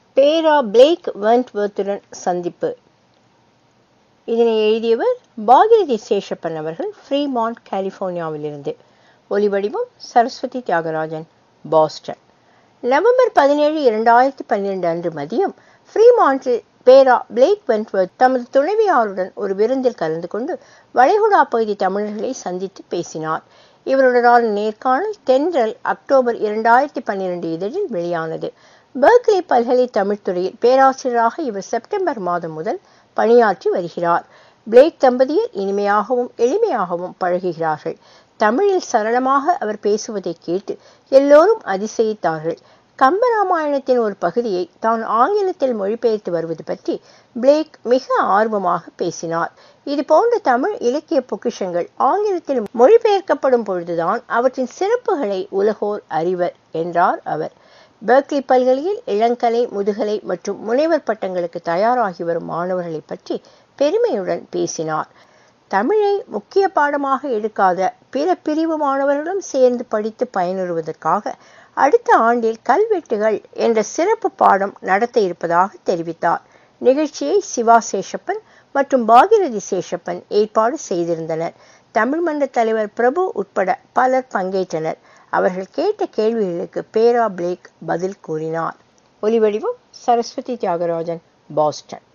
பேரா பிளேக் வென்ட்வர்த்துடன் சந்திப்பு இதனை எழுதியவர் பாகிரதி சேஷப்பன் அவர்கள் ஃப்ரீமாண்ட் கலிபோர்னியாவிலிருந்து ஒலிவடிவம் சரஸ்வதி தியாகராஜன் பாஸ்டன் நவம்பர் பதினேழு இரண்டாயிரத்தி பன்னிரண்டு அன்று மதியம் ஃப்ரீமாண்டில் பேரா பிளேக் வென்ட்வர்த் தமது துணைவியாருடன் ஒரு விருந்தில் கலந்து கொண்டு வளைகுடா பகுதி தமிழர்களை சந்தித்து பேசினார் இவருடனான நேர்காணல் தென்றல் அக்டோபர் இரண்டாயிரத்தி பன்னிரண்டு இதழில் வெளியானது பெர்க்லி பல்கலை தமிழ்த்துறையில் பேராசிரியராக இவர் செப்டம்பர் மாதம் முதல் பணியாற்றி வருகிறார் பிளேக் தம்பதியர் இனிமையாகவும் எளிமையாகவும் பழகுகிறார்கள் தமிழில் சரளமாக அவர் பேசுவதை கேட்டு எல்லோரும் அதிசயித்தார்கள் கம்பராமாயணத்தின் ஒரு பகுதியை தான் ஆங்கிலத்தில் மொழிபெயர்த்து வருவது பற்றி பிளேக் மிக ஆர்வமாக பேசினார் இது போன்ற தமிழ் இலக்கிய பொக்கிஷங்கள் ஆங்கிலத்தில் மொழிபெயர்க்கப்படும் பொழுதுதான் அவற்றின் சிறப்புகளை உலகோர் அறிவர் என்றார் அவர் பெர்க்லி பல்கலையில் இளங்கலை முதுகலை மற்றும் முனைவர் பட்டங்களுக்கு தயாராகி வரும் மாணவர்களை பற்றி பெருமையுடன் பேசினார் தமிழை முக்கிய பாடமாக எடுக்காத பிற பிரிவு மாணவர்களும் சேர்ந்து படித்து பயனுறுவதற்காக அடுத்த ஆண்டில் கல்வெட்டுகள் என்ற சிறப்பு பாடம் நடத்த இருப்பதாக தெரிவித்தார் நிகழ்ச்சியை சிவா சேஷப்பன் மற்றும் பாகிரதி சேஷப்பன் ஏற்பாடு செய்திருந்தனர் தமிழ் மன்ற தலைவர் பிரபு உட்பட பலர் பங்கேற்றனர் அவர்கள் கேட்ட கேள்விகளுக்கு பேரா பிளேக் பதில் கூறினார் ஒலிவடிவம் சரஸ்வதி தியாகராஜன் பாஸ்டன்